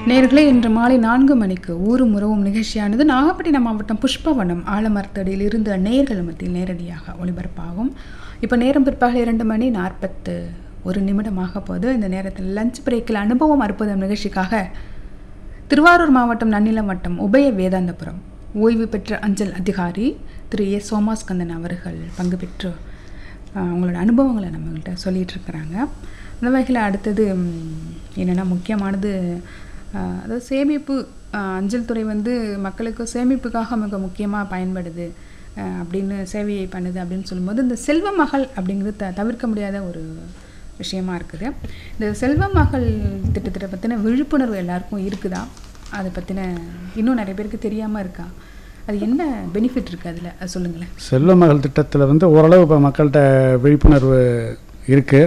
நேர்களே இன்று மாலை நான்கு மணிக்கு ஊரும் உறவும் நிகழ்ச்சியானது நாகப்பட்டினம் மாவட்டம் புஷ்பவனம் ஆலமரத்தடியில் இருந்து நேர்கள் மத்தியில் நேரடியாக ஒளிபரப்பாகும் இப்போ நேரம் பிற்பாக இரண்டு மணி நாற்பத்து ஒரு நிமிடமாக போது இந்த நேரத்தில் லஞ்ச் பிரேக்கில் அனுபவம் அற்புதம் நிகழ்ச்சிக்காக திருவாரூர் மாவட்டம் நன்னிலம் வட்டம் உபய வேதாந்தபுரம் ஓய்வு பெற்ற அஞ்சல் அதிகாரி திரு ஏ சோமாஸ்கந்தன் அவர்கள் பங்கு பெற்று ஆஹ், அவங்களோட அனுபவங்களை நம்மகிட்ட சொல்லிகிட்டு இருக்கிறாங்க அந்த வகையில் அடுத்தது ம், என்னென்னா முக்கியமானது ஆஹ், அதாவது சேமிப்பு ஆஹ், அஞ்சல் துறை வந்து மக்களுக்கு சேமிப்புக்காக மிக முக்கியமாக பயன்படுது ஆஹ், அப்படின்னு சேவையை பண்ணுது அப்படின்னு சொல்லும்போது இந்த செல்வ மகள் அப்படிங்கிறது த தவிர்க்க முடியாத ஒரு விஷயமா இருக்குது இந்த செல்வ மகள் திட்டத்தை பற்றின விழிப்புணர்வு எல்லாருக்கும் இருக்குதா அதை பற்றின இன்னும் நிறைய பேருக்கு தெரியாமல் இருக்கா அது என்ன பெனிஃபிட் இருக்குது அதில் அது சொல்லுங்களேன் செல்வ மகள் திட்டத்தில் வந்து ஓரளவு இப்போ மக்கள்கிட்ட விழிப்புணர்வு இருக்குது